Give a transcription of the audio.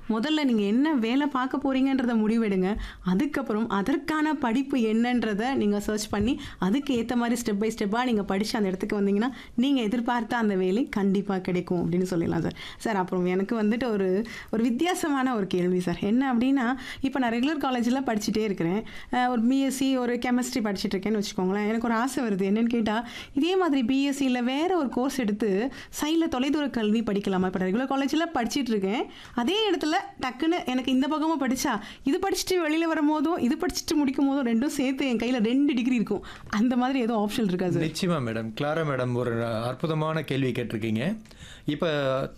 முதல்ல நீங்கள் என்ன வேலை பார்க்க போறீங்கன்றத முடிவெடுங்க அதுக்கப்புறம் அதற்கான படிப்பு என்னன்றதை நீங்கள் சர்ச் பண்ணி அதுக்கு ஏற்ற மாதிரி ஸ்டெப் பை ஸ்டெப்பாக நீங்கள் படித்து அந்த இடத்துக்கு வந்தீங்கன்னா நீங்கள் எதிர்பார்த்த அந்த வேலை கண்டிப்பாக கிடைக்கும் அப்படின்னு சொல்லிடலாம் சார் சார் அப்புறம் எனக்கு வந்துட்டு ஒரு ஒரு வித்தியாசமான ஒரு கேள்வி சார் என்ன அப்படின்னா இப்போ நான் ரெகுலர் காலேஜில் படிச்சுட்டே இருக்கிறேன் அஹ் ஒரு பிஎஸ்சி ஒரு கெமிஸ்ட்ரி படிச்சுட்டு இருக்கேன்னு வச்சுக்கோங்களேன் எனக்கு ஒரு ஆசை வருது என்னன்னு கேட்டால் இதே மாதிரி பிஎஸ்சியில் வேற ஒரு கோர்ஸ் எடுத்து சைடில் தொலைதூர கல்வி படிக்கலாமா இப்போ ரெகுலர் காலேஜில் படிச்சிட்டு இருக்கேன் அதே இடத்துல டக்குன்னு எனக்கு இந்த பக்கமும் படித்தா இது படிச்சுட்டு வெளியில் வரும்போதும் இது படிச்சுட்டு முடிக்கும் போதும் ரெண்டும் சேர்த்து என் கையில் ரெண்டு டிகிரி இருக்கும் அந்த மாதிரி எதுவும் ஆப்ஷன் இருக்கா சார் நிச்சயமா மேடம் கிளாரா மேடம் ஒரு அற்புதமான கேள்வி கேட்டிருக்கீங்க இப்போ